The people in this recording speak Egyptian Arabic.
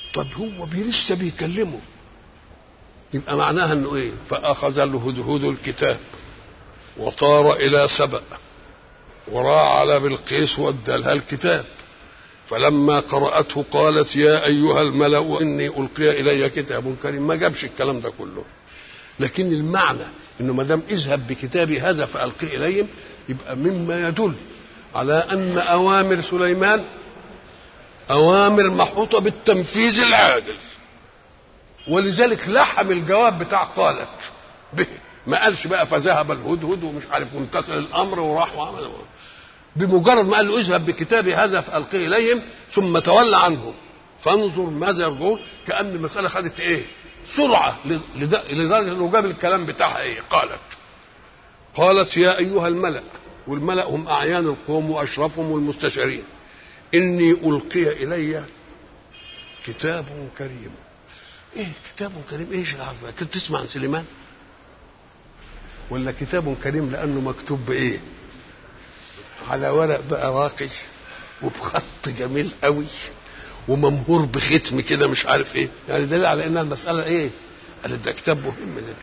طب هو بي لسه بيكلمه يبقى معناها انه ايه فاخذ الهدهد الكتاب وطار الى سبأ وراى على بلقيس وادى الكتاب فلما قرأته قالت يا أيها الملأ إني ألقي إلي كتاب كريم ما جابش الكلام ده كله لكن المعنى إنه ما دام اذهب بكتابي هذا فألقي إليهم يبقى مما يدل على أن أوامر سليمان أوامر محوطة بالتنفيذ العادل ولذلك لحم الجواب بتاع قالت به ما قالش بقى فذهب الهدهد ومش عارف وامتثل الامر وراح وعمل بمجرد ما قال له اذهب بكتابي هذا فالقيه اليهم ثم تولى عنهم فانظر ماذا يرجعون كان المساله خدت ايه؟ سرعه لدرجه انه جاب الكلام بتاعها ايه؟ قالت قالت يا ايها الملا والملا هم اعيان القوم واشرفهم والمستشارين اني القي الي كتاب كريم ايه كتاب كريم ايش العرف كنت تسمع عن سليمان ولا كتاب كريم لانه مكتوب بايه على ورق بقى راقي وبخط جميل قوي وممهور بختم كده مش عارف ايه يعني دليل على ان المساله ايه قالت ده كتاب مهم ده